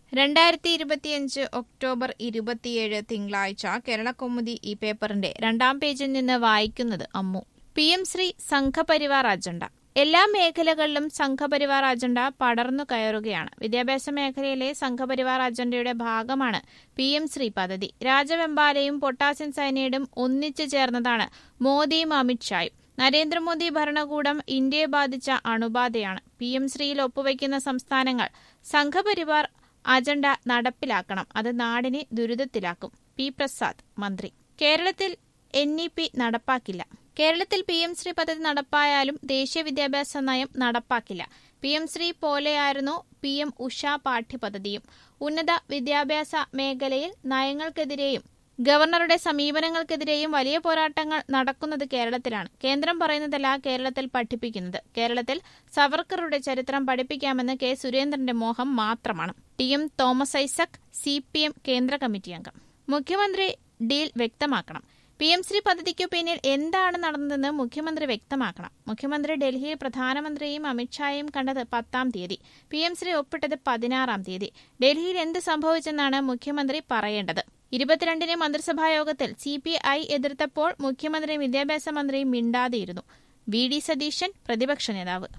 രണ്ടായിരത്തി ഇരുപത്തിയഞ്ച് ഒക്ടോബർ ഇരുപത്തിയേഴ് തിങ്കളാഴ്ച കേരളകൗമുദി ഈ പേപ്പറിന്റെ രണ്ടാം പേജിൽ നിന്ന് വായിക്കുന്നത് Ammu P M Sree Sangh Parivar agenda എല്ലാ മേഖലകളിലും സംഘപരിവാർ അജണ്ട പടർന്നു കയറുകയാണ് വിദ്യാഭ്യാസ മേഖലയിലെ സംഘപരിവാർ അജണ്ടയുടെ ഭാഗമാണ് പി എം ശ്രീ പദ്ധതി രാജവെമ്പാലയും പൊട്ടാസ്യം സൈനൈഡും ഒന്നിച്ചു ചേർന്നതാണ് മോദിയും അമിത്ഷായും നരേന്ദ്രമോദി ഭരണകൂടം ഇന്ത്യയെ ബാധിച്ച അണുബാധയാണ് പി എം ശ്രീയിൽ ഒപ്പുവയ്ക്കുന്ന സംസ്ഥാനങ്ങൾ സംഘപരിവാർ അജണ്ട നടപ്പിലാക്കണം അത് നാടിനെ ദുരിതത്തിലാക്കും പി പ്രസാദ് മന്ത്രി കേരളത്തിൽ എൻ ഇ പി നടപ്പാക്കില്ല കേരളത്തിൽ പി എം ശ്രീ പദ്ധതി നടപ്പായാലും ദേശീയ വിദ്യാഭ്യാസ നയം നടപ്പാക്കില്ല പി എം ശ്രീ പോലെയായിരുന്നു പി എം ഉഷ പാഠ്യപദ്ധതിയും ഉന്നത വിദ്യാഭ്യാസ മേഖലയിൽ നയങ്ങൾക്കെതിരെയും ഗവർണറുടെ സമീപനങ്ങൾക്കെതിരെയും വലിയ പോരാട്ടങ്ങൾ നടക്കുന്നത് കേരളത്തിലാണ് കേന്ദ്രം പറയുന്നതല്ല കേരളത്തിൽ പഠിപ്പിക്കുന്നത് കേരളത്തിൽ സവർക്കറുടെ ചരിത്രം പഠിപ്പിക്കാമെന്ന് കെ സുരേന്ദ്രന്റെ മോഹം മാത്രമാണ് T M Thomas Isaac C P M കേന്ദ്ര കമ്മിറ്റി അംഗം മുഖ്യമന്ത്രി ഡീൽ വ്യക്തമാക്കണം പി എം ശ്രീ പദ്ധതിക്കു പിന്നിൽ എന്താണ് നടന്നതെന്ന് മുഖ്യമന്ത്രി വ്യക്തമാക്കണം മുഖ്യമന്ത്രി ഡൽഹിയിൽ പ്രധാനമന്ത്രിയെയും അമിത്ഷായെയും കണ്ടത് പത്താം തീയതി പി എം ശ്രീ ഒപ്പിട്ടത് പതിനാറാം തീയതി ഡൽഹിയിൽ എന്ത് സംഭവിച്ചെന്നാണ് മുഖ്യമന്ത്രി പറയേണ്ടത് ഇരുപത്തിരണ്ടിന് മന്ത്രിസഭാ യോഗത്തിൽ സി പി ഐ എതിർത്തപ്പോൾ മുഖ്യമന്ത്രിയും വിദ്യാഭ്യാസ മന്ത്രിയും മിണ്ടാതെയിരുന്നു വി ഡി സതീശൻ പ്രതിപക്ഷ നേതാവ്